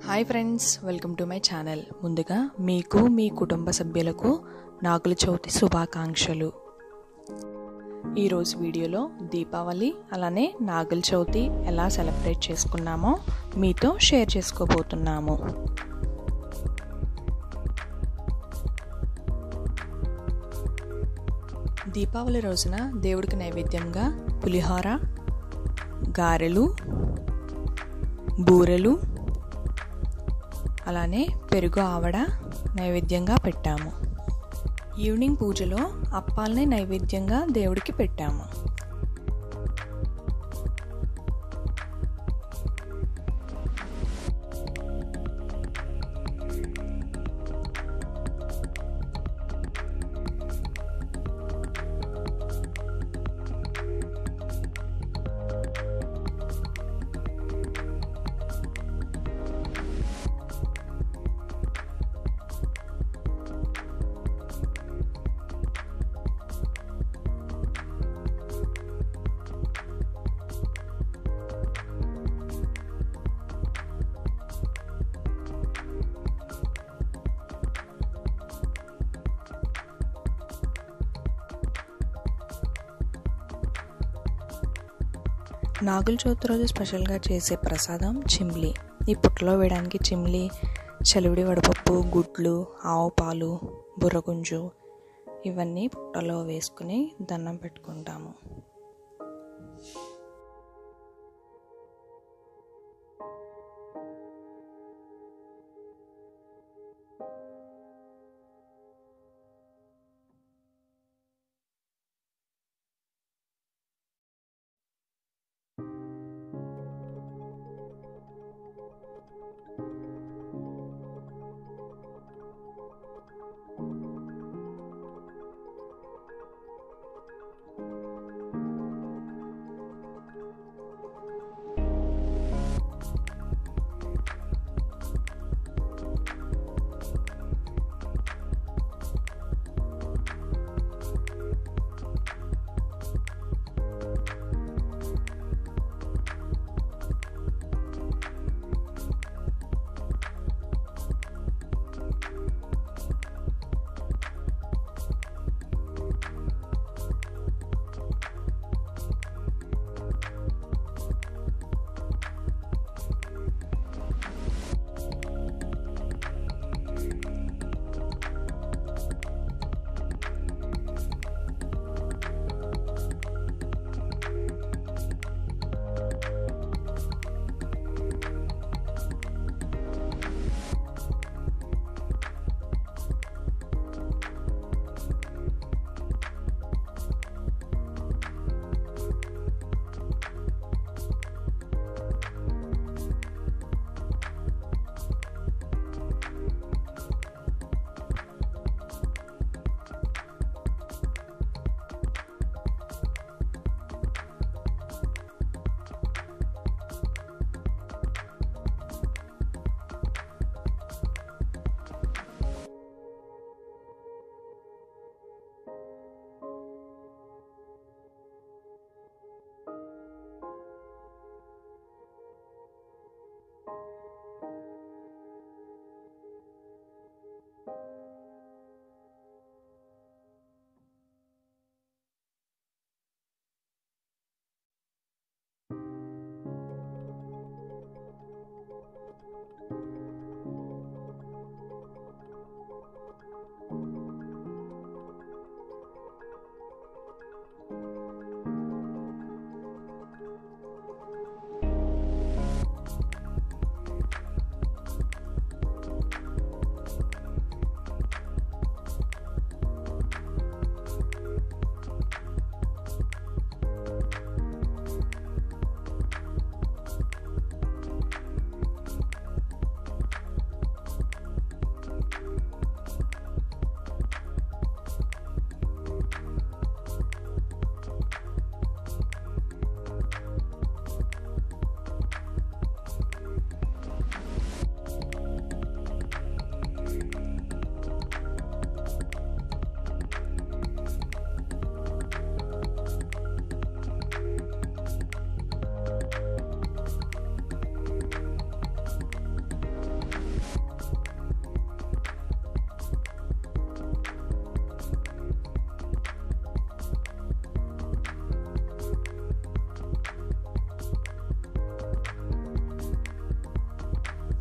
hi friends welcome to my channel ముందుగా మీకు మీ కుటుంబ సభ్యులకు నాగుల చవితి శుభాకాంక్షలు ఈరోజు వీడియోలో దీపావళి అలానే నాగుల చవితి ఎలా సెలబ్రేట్ చేసుకున్నామో మీతో షేర్ చేసుకోబోతున్నాము దీపావళి రోజున దేవుడికి నైవేద్యంగా పులిహోర గారెలు బూరెలు అలానే పెరుగు ఆవడ నైవేద్యంగా పెట్టాము ఈవినింగ్ పూజలో అప్పాలని నైవేద్యంగా దేవుడికి పెట్టాము నాగుల చవితి రోజు స్పెషల్గా చేసే ప్రసాదం చిమ్లీ ఈ పుట్టలో వేయడానికి చిమ్లీ చలివిడి వడపప్పు గుడ్లు ఆవు పాలు బుర్రగుంజు ఇవన్నీ పుట్టలో వేసుకుని దండం పెట్టుకుంటాము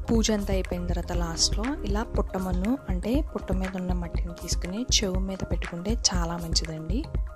పూజ అంతా అయిపోయిన తర్వాత లాస్ట్లో ఇలా పుట్టమన్ను అంటే పుట్ట మీద ఉన్న మట్టిని తీసుకుని చెవు మీద పెట్టుకుంటే చాలా మంచిదండి